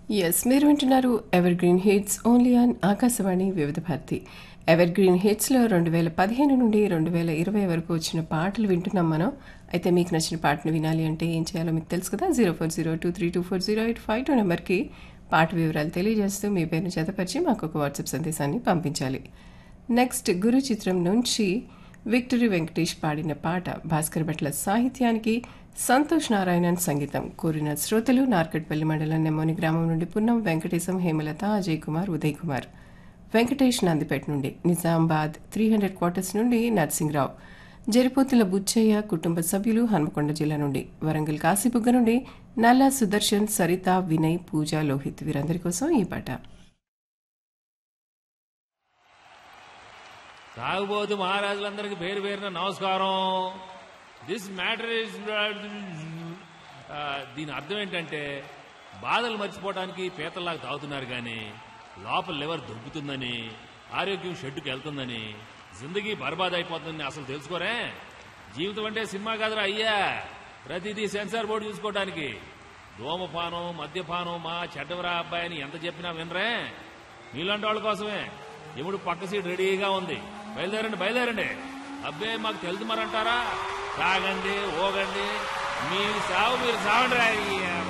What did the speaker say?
Yes మీరు వింటున్నారు evergreen hits only on Akashvani Vividh Bharati ever green హిట్స్లో రెండు వేల పదిహేను నుండి రెండు వేల ఇరవై వరకు వచ్చిన పాటలు వింటున్నాం మనం అయితే మీకు నచ్చిన పాటను వినాలి అంటే ఏం చేయాలో మీకు తెలుసు కదా zero four zero two three two four zero eight five two నెంబర్కి పాట వివరాలు తెలియజేస్తూ మీ పేరును జతపరిచి మాకు ఒక వాట్సాప్ సందేశాన్ని పంపించాలి నెక్స్ట్ గురు చిత్రం నుంచి విక్టరీ వెంకటేష్ పాడిన పాట భాస్కర్ భట్ల సాహిత్యానికి సంతోష్ నారాయణన్ సంగీతం కోరిన శ్రోతలు నార్కట్పల్లి మండలం నెమ్మోని గ్రామం నుండి పున్నం వెంకటేశం హేమలత అజయ్ కుమార్ ఉదయ్ కుమార్ వెంకటేష్ నందిపేట నుండి నిజామాబాద్ త్రీ హండ్రెడ్ క్వార్టర్స్ నుండి నర్సింగ్రావు జరిపోతుల బుచ్చయ్య కుటుంబ సభ్యులు హన్మకొండ జిల్లా నుండి వరంగల్ కాశీబుగ్గ నుండి నల్లా సుదర్శన్ సరిత వినయ్ పూజ లోహిత్ వీరందరి కోసం ఈ పాట తాగుబోతు మహారాజులందరికీ పేరు పేరున నమస్కారం దిస్ మ్యాటర్ ఇస్ దీని అర్థం ఏంటంటే బాధలు మర్చిపోవడానికి పీతల్లాగా తాగుతున్నారు కానీ లోపల లివర్ దొబ్బుతుందని ఆరోగ్యం షెడ్డుకి వెళ్తుందని జిందగీ బర్బాద్ అయిపోతుందని అసలు తెలుసుకోరే జీవితం అంటే సినిమా కాదురా అయ్యా ప్రతిదీ సెన్సార్ బోర్డు చూసుకోవడానికి ధూమపానం మద్యపానం మా చెడ్డవరా అబ్బాయి అని ఎంత చెప్పినా వినరే మీలాంటి వాళ్ళ కోసమే ఎముడు పక్క సీట్ రెడీగా ఉంది బయలుదేరండి బయలుదేరండి అబ్బే మాకు తెలుసు మరంటారా తాగండి ఓగండి మీ సాగు మీరు సాగండి రా. ఈ